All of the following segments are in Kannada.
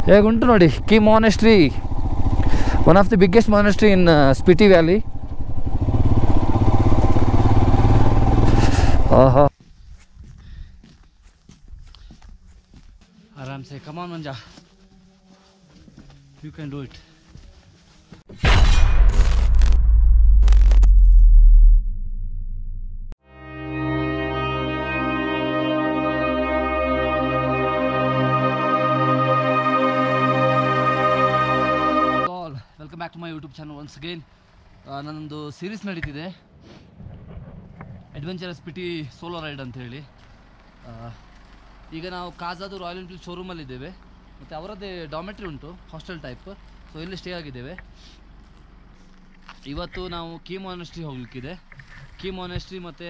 ಹೇಗುಂಟು ನೋಡಿ Key monastery one of the biggest monastery in Spiti valley ಆಹಾ आराम से कमान मंजा you can do it welcome back to my YouTube channel once again ನನ್ನೊಂದು ಸೀರೀಸ್ ನಡೀತಿದೆ ಅಡ್ವೆಂಚರಸ್ ಪಿಟಿ ಸೋಲೋ ರೈಡ್ ಅಂತ ಹೇಳಿ ಆ, ಈಗ ನಾವು ಕಾಜಾದು ರಾಯಲ್ ಎನ್ಫೀಲ್ಡ್ ಶೋರೂಮಲ್ಲಿದ್ದೇವೆ ಮತ್ತು ಅವರದ್ದೇ ಡಾಮೆಟ್ರಿ ಉಂಟು ಹಾಸ್ಟೆಲ್ ಟೈಪ್ ಸೊ ಇಲ್ಲಿ ಸ್ಟೇ ಆಗಿದ್ದೇವೆ ಇವತ್ತು ನಾವು ಕೀ ಮಾನೆಸ್ಟ್ರಿ ಹೋಗ್ಲಿಕ್ಕಿದೆ ಕೀ ಮಾನೆಸ್ಟ್ರಿ ಮತ್ತು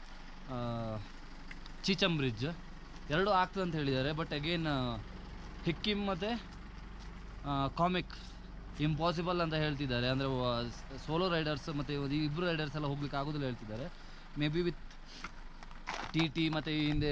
ಚೀಚಮ್ ಬ್ರಿಡ್ಜ್ ಎರಡು ಆಗ್ತದೆ ಅಂತ ಹೇಳಿದ್ದಾರೆ ಬಟ್ ಅಗೇನ್ ಹಿಕ್ಕಿಮ್ ಮತ್ತು ಕಾಮಿಕ್ ಇಂಪಾಸಿಬಲ್ ಅಂತ ಹೇಳ್ತಿದ್ದಾರೆ ಅಂದರೆ ಸೋಲೋ ರೈಡರ್ಸ್ ಮತ್ತು ಇಬ್ಬರು ರೈಡರ್ಸ್ ಎಲ್ಲ ಹೋಗ್ಲಿಕ್ಕೆ ಆಗೋದಿಲ್ಲ ಹೇಳ್ತಿದ್ದಾರೆ maybe with T T ಮತ್ತು ಈ ಹಿಂದೆ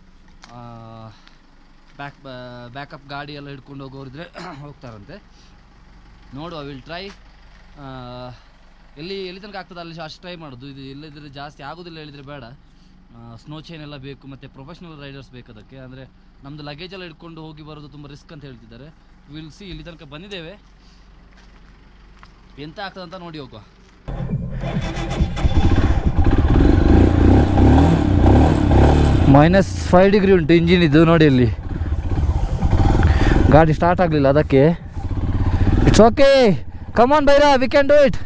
ಬ್ಯಾಕ್ ಬ್ಯಾಕಪ್ ಗಾಡಿ ಎಲ್ಲ ಹಿಡ್ಕೊಂಡು ಹೋಗೋರಿದ್ರೆ ಹೋಗ್ತಾರಂತೆ ನೋಡುವ ವಿಲ್ ಟ್ರೈ ಎಲ್ಲಿ ಎಲ್ಲಿ ತನಕ ಆಗ್ತದೆ ಅಲ್ಲಿ ಅಷ್ಟು ಟ್ರೈ ಮಾಡೋದು ಇದು ಇಲ್ಲದಿದ್ರೆ ಜಾಸ್ತಿ ಆಗೋದಿಲ್ಲ ಹೇಳಿದರೆ ಬೇಡ ಸ್ನೋ ಚೈನ್ ಎಲ್ಲ ಬೇಕು ಮತ್ತು ಪ್ರೊಫೆಷ್ನಲ್ ರೈಡರ್ಸ್ ಬೇಕು ಅದಕ್ಕೆ ಅಂದರೆ ನಮ್ಮದು ಲಗೇಜ್ ಎಲ್ಲ ಹಿಡ್ಕೊಂಡು ಹೋಗಿ ಬರೋದು ತುಂಬ ರಿಸ್ಕ್ ಅಂತ ಹೇಳ್ತಿದ್ದಾರೆ ವಿಲ್ ಸಿ ಇಲ್ಲಿ ತನಕ ಬಂದಿದ್ದೇವೆ ಎಂತ ಆಗ್ತದೆ ಅಂತ ನೋಡಿ ಹೋಗುವ ಮೈನಸ್ ಫೈವ್ ಡಿಗ್ರಿ ಉಂಟು ಇಂಜಿನ್ ಇದು ನೋಡಿ ಇಲ್ಲಿ ಗಾಡಿ ಸ್ಟಾರ್ಟ್ ಆಗಲಿಲ್ಲ ಅದಕ್ಕೆ ಇಟ್ಸ್ ಓಕೆ ಕಮಾನ್ ಬೈರಾ ವಿ ಕ್ಯಾನ್ ಡೂ ಇಟ್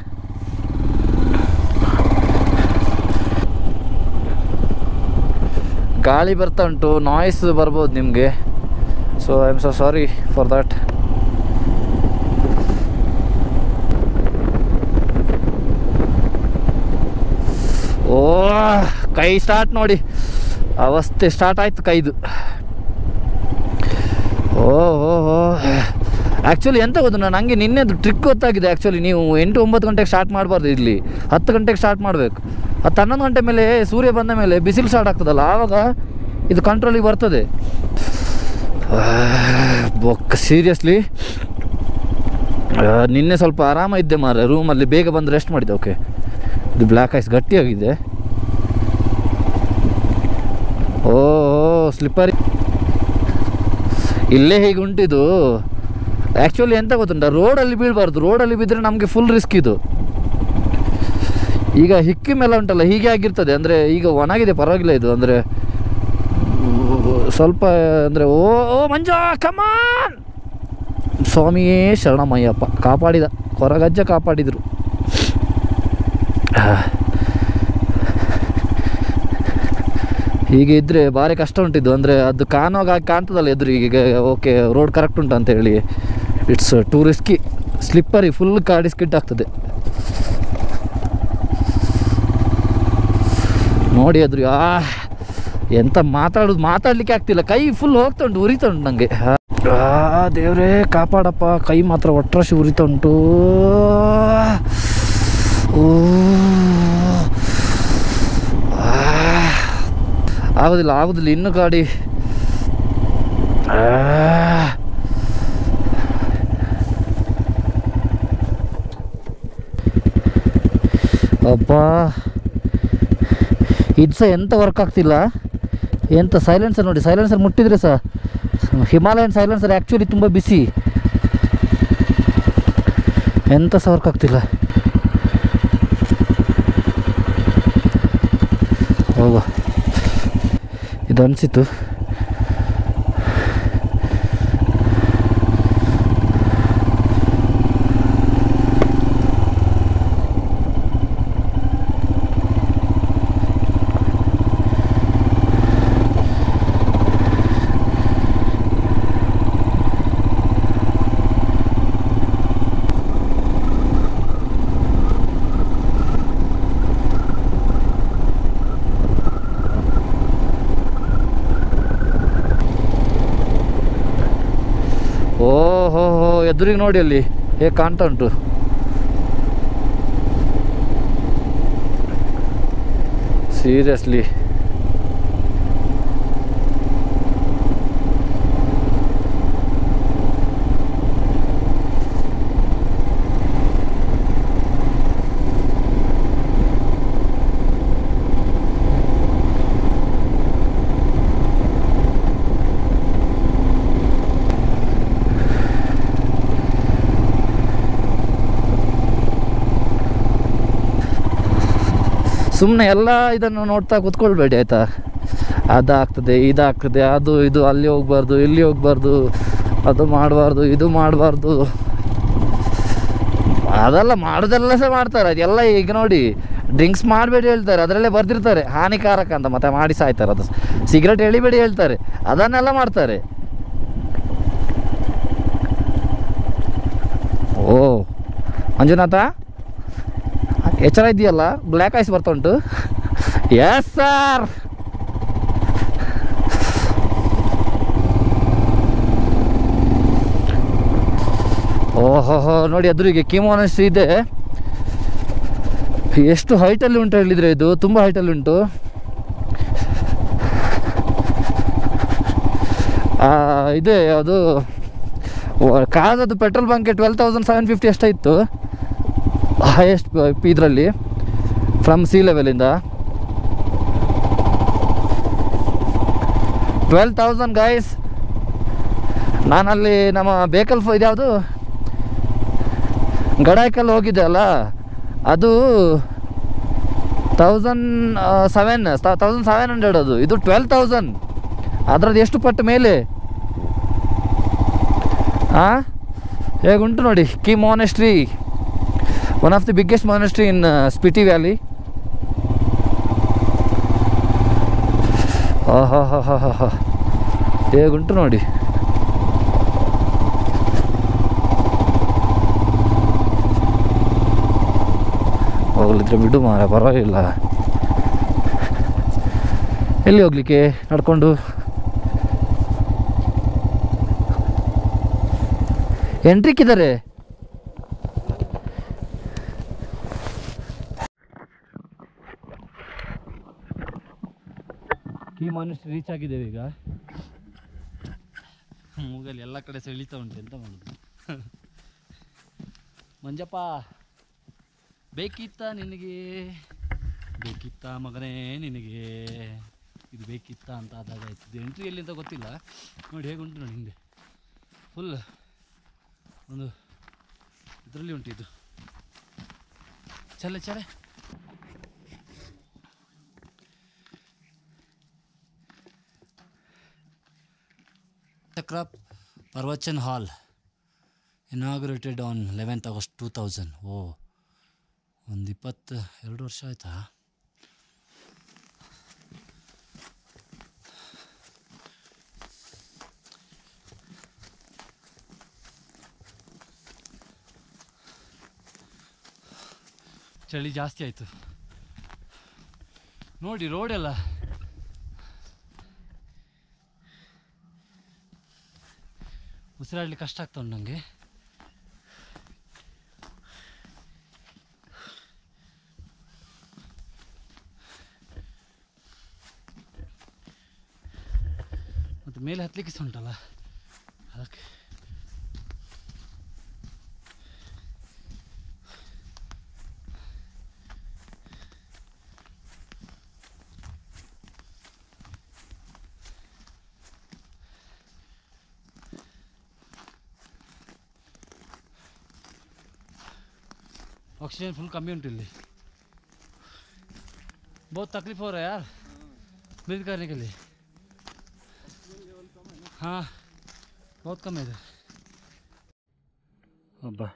ಗಾಳಿ ಬರ್ತಾ ಉಂಟು ನಾಯ್ಸ್ ಬರ್ಬೋದು ನಿಮಗೆ so I am so sorry for that ಓ ಕೈ ಸ್ಟಾರ್ಟ್ ನೋಡಿ ಅವಸ್ಥೆ ಸ್ಟಾರ್ಟ್ ಆಯ್ತು ಕೈದು ಓ ಓ ಓ ಆ್ಯಕ್ಚುಲಿ ಎಂತ ಗೊತ್ತು ನಾನು ನನಗೆ ನಿನ್ನೆದು ಟ್ರಿಕ್ ಗೊತ್ತಾಗಿದೆ ಆ್ಯಕ್ಚುಲಿ ನೀವು ಎಂಟು ಒಂಬತ್ತು ಗಂಟೆಗೆ ಸ್ಟಾರ್ಟ್ ಮಾಡಬಾರ್ದು ಇಲ್ಲಿ ಹತ್ತು ಗಂಟೆಗೆ ಸ್ಟಾರ್ಟ್ ಮಾಡಬೇಕು ಹತ್ತು ಹನ್ನೊಂದು ಗಂಟೆ ಮೇಲೆ ಸೂರ್ಯ ಬಂದ ಮೇಲೆ ಬಿಸಿಲು ಸ್ಟಾರ್ಟ್ ಆಗ್ತದಲ್ಲ ಆವಾಗ ಇದು ಕಂಟ್ರೋಲಿಗೆ ಬರ್ತದೆ ಬೊಕ್ಕ ಸೀರಿಯಸ್ಲಿ ನಿನ್ನೆ ಸ್ವಲ್ಪ ಆರಾಮ ಇದ್ದೆ ಮಾರ ರೂಮಲ್ಲಿ ಬೇಗ ಬಂದು ರೆಸ್ಟ್ ಮಾಡಿದ್ದೆ ಓಕೆ ಇದು ಬ್ಲ್ಯಾಕ್ ಐಸ್ ಗಟ್ಟಿಯಾಗಿದೆ ಓ ಸ್ಲಿಪ್ಪರ್ ಇಲ್ಲೇ ಹೇಗೆ ಉಂಟಿದು ಆ್ಯಕ್ಚುಲಿ ಎಂತ ಗೊತ್ತುಂಟ ರೋಡಲ್ಲಿ ಬೀಳಬಾರ್ದು ರೋಡಲ್ಲಿ ಬಿದ್ದರೆ ನಮಗೆ ಫುಲ್ ರಿಸ್ಕ್ ಇದು ಈಗ ಹಿಕ್ಕಿ ಮೇಲೆ ಉಂಟಲ್ಲ ಹೀಗೆ ಆಗಿರ್ತದೆ ಅಂದರೆ ಈಗ ಒಣಗಿದೆ ಪರವಾಗಿಲ್ಲ ಇದು ಅಂದರೆ ಸ್ವಲ್ಪ ಅಂದರೆ ಓ ಓ ಮಂಜ ಕಮಾನ್ ಸ್ವಾಮಿಯೇ ಶರಣಮಯ್ಯಪ್ಪ ಕಾಪಾಡಿದ ಕೊರಗಜ್ಜ ಕಾಪಾಡಿದರು ಹೀಗೆ ಇದ್ದರೆ ಭಾರಿ ಕಷ್ಟ ಉಂಟಿದ್ದು ಅಂದರೆ ಅದು ಕಾಣುವಾಗ ಹಾಗೆ ಕಾಣ್ತದಲ್ಲ ಎದುರು ಈಗ ಓಕೆ ರೋಡ್ ಕರೆಕ್ಟ್ ಉಂಟು ಅಂತ ಹೇಳಿ it's too risky slippery full ಗಾಡಿ ಸ್ಕಿಡ್ ಆಗ್ತದೆ ನೋಡಿ ಅದ್ರ ಆ ಎಂತ ಮಾತಾಡೋದು ಮಾತಾಡ್ಲಿಕ್ಕೆ ಆಗ್ತಿಲ್ಲ ಕೈ ಫುಲ್ ಹೋಗ್ತಾ ಉಂಟು ಉರಿತಾ ಉಂಟು ನನಗೆ ಆ ದೇವ್ರೇ ಕಾಪಾಡಪ್ಪ ಕೈ ಮಾತ್ರ ಒಟ್ಟರಶಿ ಉರಿತಾ ಉಂಟು ಓ ಆ. ಆಗೋದಿಲ್ಲ ಆಗೋದಿಲ್ಲ ಇನ್ನು ಗಾಡಿ ಆ. ಅಬ್ಬಾ ಇದು ಸಹ ಎಂತ ವರ್ಕ್ ಆಗ್ತಿಲ್ಲ ಎಂತ ಸೈಲೆನ್ಸರ್ ನೋಡಿ ಸೈಲೆನ್ಸರ್ ಮುಟ್ಟಿದ್ರೆ ಸಹ ಹಿಮಾಲಯನ್ ಸೈಲೆನ್ಸರ್ ಆ್ಯಕ್ಚುಲಿ ತುಂಬ ಬಿಸಿ ಎಂತ ಸಹ ವರ್ಕ್ ಆಗ್ತಿಲ್ಲ ಹೋಗುವ ಇದು ಅನಿಸಿತು ಓ ಹೋ ಹೋ ಎದುರಿಗೆ ನೋಡಿ ಅಲ್ಲಿ ಹೇಗೆ ಕಾಣ್ತಾ ಉಂಟು ಸೀರಿಯಸ್ಲಿ ಸುಮ್ಮನೆ ಎಲ್ಲ ಇದನ್ನು ನೋಡ್ತಾ ಕೂತ್ಕೊಳ್ಬೇಡಿ ಆಯಿತಾ ಅದಾಗ್ತದೆ ಇದಾಗ್ತದೆ ಅದು ಇದು ಅಲ್ಲಿ ಹೋಗ್ಬಾರ್ದು ಇಲ್ಲಿ ಹೋಗ್ಬಾರ್ದು ಅದು ಮಾಡಬಾರ್ದು ಇದು ಮಾಡಬಾರ್ದು ಅದೆಲ್ಲ ಮಾಡೋದೆಲ್ಲ ಸಹ ಮಾಡ್ತಾರೆ ಅದೆಲ್ಲ ಈಗ ನೋಡಿ ಡ್ರಿಂಕ್ಸ್ ಮಾಡಬೇಡಿ ಹೇಳ್ತಾರೆ ಅದರಲ್ಲೇ ಬರ್ದಿರ್ತಾರೆ ಹಾನಿಕಾರಕ ಅಂತ ಮತ್ತೆ ಮಾಡಿ ಸಾಯ್ತಾರೆ ಅದು ಸಿಗರೆಟ್ ಎಳಿಬೇಡಿ ಹೇಳ್ತಾರೆ ಅದನ್ನೆಲ್ಲ ಮಾಡ್ತಾರೆ ಓ ಮಂಜುನಾಥ ಎಚ್ಚರ ಇದೆಯಲ್ಲ ಬ್ಲ್ಯಾಕ್ ಐಸ್ ಬರ್ತಾ ಉಂಟು ಎಸ್ ಸರ್ ಓಹೋ ನೋಡಿ ಎದುರಿಗೆ ಕಿಮೋನಸ್ ಇದೆ ಎಷ್ಟು ಹೈಟಲ್ಲಿ ಉಂಟು ಹೇಳಿದರೆ ಇದು ತುಂಬ ಹೈಟಲ್ಲಿ ಉಂಟು ಆ, ಇದೆ ಅದು ಕಾದದು ಪೆಟ್ರೋಲ್ ಬಂಕ್ಗೆ ಟ್ವೆಲ್ ತೌಸಂಡ್ ಸೆವೆನ್ ಫಿಫ್ಟಿ ಎಷ್ಟಾಯಿತು ಹೈಯೆಸ್ಟ್ ಇದರಲ್ಲಿ ಫ್ರಮ್ ಸಿ ಲೆವೆಲಿಂದ ಟ್ವೆಲ್ ತೌಸಂಡ್ ಗೈಸ್ ನಾನಲ್ಲಿ ನಮ್ಮ ಬೇಕಲ್ ಫ್ ಇದ್ಯಾವುದು ಗಡಾಯ್ಕಲ್ಲಿ ಹೋಗಿದ್ದೆ ಅಲ್ಲ ಅದು thousand seven thousand seven hundred ಅದು ಇದು ಟ್ವೆಲ್ ತೌಸಂಡ್ ಅದರದ್ದು ಎಷ್ಟು ಪಟ್ಟು ಮೇಲೆ ಹಾಂ ಹೇಗುಂಟು ನೋಡಿ Key monastery one of the biggest monastery in Spiti valley ಆಹಾ ಹಾ ಹಾ ಹಾ ಹಾ ಹೇಗುಂಟು ನೋಡಿ ಹೋಗ್ಲಿದ್ರೆ ಬಿಡು ಮಾರ ಪರವಾಗಿಲ್ಲ ಎಲ್ಲಿ ಹೋಗ್ಲಿಕ್ಕೆ ನಡ್ಕೊಂಡು ಎಂಟ್ರಿಕ್ಕಿದ್ದಾರೆ ಕೀ ಮಾನಿಸ್ಟ್ ರೀಚ್ ಆಗಿದ್ದೇವೆ ಈಗ ಮೂಗಲ್ಲಿ ಎಲ್ಲ ಕಡೆ ಸೆಳೀತಾ ಉಂಟು ಎಂತ ಮಾಡೋದು ಮಂಜಪ್ಪ ಬೇಕಿತ್ತ ನಿನಗೆ ಬೇಕಿತ್ತ ಮಗನೇ ನಿನಗೆ ಇದು ಬೇಕಿತ್ತ ಅಂತ ಆದಾಗ ಆಯ್ತು ಇದು ಎಂಟ್ರಿ ಎಲ್ಲಿ ಅಂತ ಗೊತ್ತಿಲ್ಲ ನೋಡಿ ಹೇಗುಂಟು ನೋಡಿ ಹಿಂದೆ ಫುಲ್ ಒಂದು ಇದರಲ್ಲಿ ಉಂಟು ಇದು ಚಲೆ ಚಲೆ Chakrap Parvachan Hall inaugurated on 11th August 2000 ಓ ಒಂದು ಇಪ್ಪತ್ತು ಎರಡು ವರ್ಷ ಆಯ್ತಾ ಚಳಿ ಜಾಸ್ತಿ ಆಯಿತು ನೋಡಿ ರೋಡೆಲ್ಲ ಉಸಿರಾಡ್ಲಿಕ್ಕೆ ಕಷ್ಟ ಆಗ್ತಾ ಉಂಟು ನನಗೆ ಮತ್ತು ಮೇಲೆ ಹತ್ತಲಿಕ್ಕೆ ಸಹ ಉಂಟಲ್ಲ ಅದಕ್ಕೆ ऑक्सीजन फुल कमी उनके लिए बहुत तकलीफ हो रहा है यार ब्रीथ करने के लिए हाँ बहुत कम है इधर ಅಬ್ಬಾ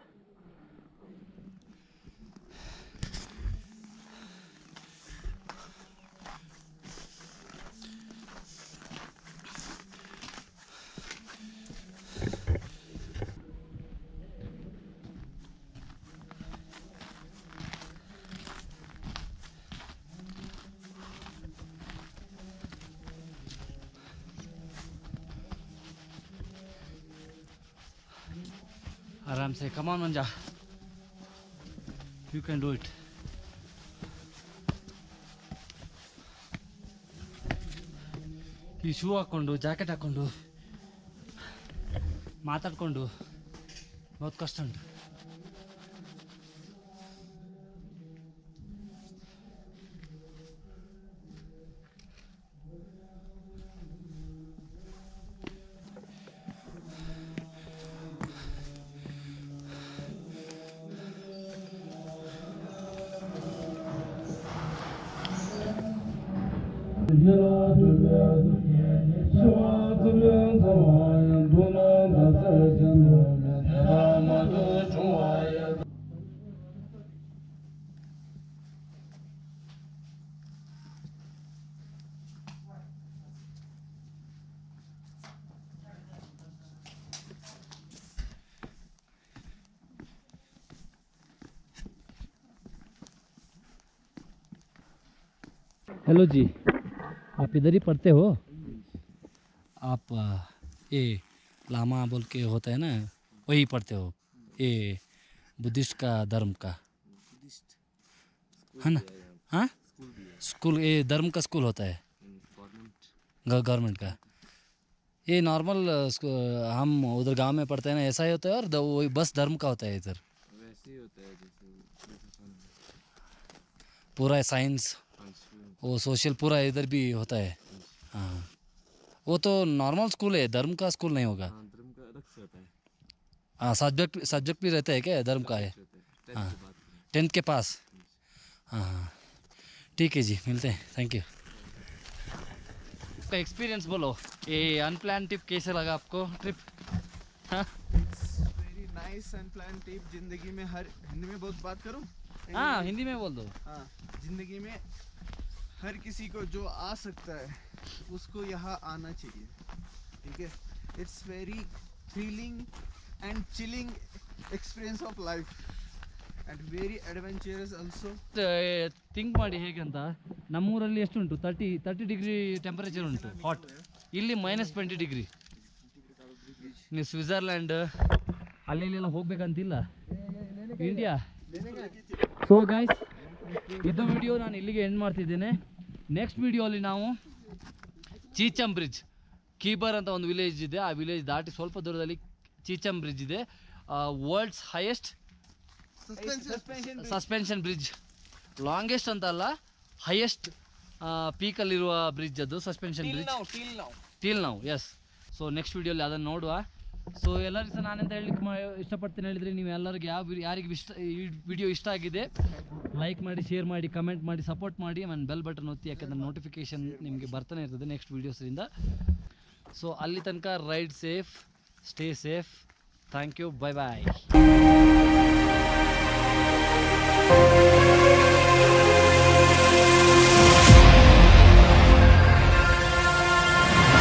आराम से कमान मंजा यू कैन डू इट ಈ ಶೂ ಹಾಕ್ಕೊಂಡು ಜಾಕೆಟ್ ಹಾಕ್ಕೊಂಡು ಮಾತಾಡ್ಕೊಂಡು बहुत ಕಷ್ಟ ಉಂಟು हेलो जी आप इधर ही पढ़ते हो आप अ, ये लामा बोल के होता है ना वही पढ़ते हो ये बुद्धिस्ट का धर्म का है ना हाँ स्कूल ये धर्म का स्कूल होता है गवर्नमेंट का ये नॉर्मल अ, स्कू- हम उधर गांव में पढ़ते हैं ना ऐसा ही होता है और द- वही बस धर्म का होता है इधर वैसे ही होता है जैसे पूरा साइंस वो सोशल पूरा इधर भी होता है हाँ वो तो नॉर्मल स्कूल है धर्म का स्कूल नहीं होगा हाँ धर्म का अलग से होता है हाँ सब्जेक्ट सब्जेक्ट भी रहता है क्या धर्म का है होता है टेंथ के बाद टेंथ के पास हाँ हाँ ठीक है जी मिलते हैं थैंक यू एक्सपीरियंस बोलो ये अनप्लान ट्रिप कैसे लगा आपको ट्रिप हाँ very nice and plan trip जिंदगी में हर हिंदी में बहुत बात करूं हाँ हिंदी में बोल दो हाँ जिंदगी में हर किसी को जो आ सकता है उसको यहाँ आना चाहिए ठीक है it's very thrilling and chilling experience of life and very adventurous also think ಮಾಡಿ ಹೇಗೆ ಅಂತ ನಮ್ಮೂರಲ್ಲಿ ಎಷ್ಟುಂಟು ತರ್ಟಿ ತರ್ಟಿ ಡಿಗ್ರಿ ಟೆಂಪರೇಚರ್ ಉಂಟು ಹಾಟ್ ಇಲ್ಲಿ ಮೈನಸ್ ಟ್ವೆಂಟಿ ಡಿಗ್ರಿ ನೀವು ಸ್ವಿಟ್ಜರ್ಲ್ಯಾಂಡ್ ಅಲ್ಲಿ ಇಲ್ಲೆಲ್ಲ ಹೋಗ್ಬೇಕಂತಿಲ್ಲ ಇಂಡಿಯಾ ಸೊ ಗೈಸ್ ಇದು ವಿಡಿಯೋ ನಾನು ಇಲ್ಲಿಗೆ ಎಂಡ್ ಮಾಡ್ತಿದ್ದೇನೆ ನೆಕ್ಸ್ಟ್ ವಿಡಿಯೋಲಿ ನಾವು ಚೀಚಮ್ ಬ್ರಿಡ್ಜ್ ಕೀಬರ್ ಅಂತ ಒಂದು ವಿಲೇಜ್ ಇದೆ ಆ ವಿಲೇಜ್ ದಾಟಿ ಸ್ವಲ್ಪ ದೂರದಲ್ಲಿ ಚೀಚಮ್ ಬ್ರಿಡ್ಜ್ ಇದೆ world's highest suspension bridge longest ಅಂತ ಅಲ್ಲ ಹೈಯೆಸ್ಟ್ ಪೀಕಲ್ಲಿರುವ ಬ್ರಿಡ್ಜ್ ಅದು suspension bridge till now till ನಾವು ಎಸ್ ಸೊ ನೆಕ್ಸ್ಟ್ ವಿಡಿಯೋಲಿ ಅದನ್ನು ನೋಡುವ ಸೊ ಎಲ್ಲರಿಗೂ ಸಹ ನಾನೆಂತ ಹೇಳಲಿಕ್ಕೆ ಮಾ ಇಷ್ಟಪಡ್ತೀನಿ ಹೇಳಿದರೆ ನೀವು ಎಲ್ಲರಿಗೆ ಯಾವ ವಿ- ಯಾರಿಗೆ ಇಷ್ಟ ಈ ವಿಡಿಯೋ ಇಷ್ಟ ಆಗಿದೆ ಲೈಕ್ ಮಾಡಿ ಶೇರ್ ಮಾಡಿ ಕಮೆಂಟ್ ಮಾಡಿ ಸಪೋರ್ಟ್ ಮಾಡಿ ಆಮೇಲೆ ಬೆಲ್ ಬಟನ್ ಒತ್ತಿ ಯಾಕಂದರೆ ನೋಟಿಫಿಕೇಶನ್ ನಿಮಗೆ ಬರ್ತಾನೆ ಇರ್ತದೆ ನೆಕ್ಸ್ಟ್ ವೀಡಿಯೋಸ್ರಿಂದ ಸೊ ಅಲ್ಲಿ ತನಕ ride safe stay safe thank you bye bye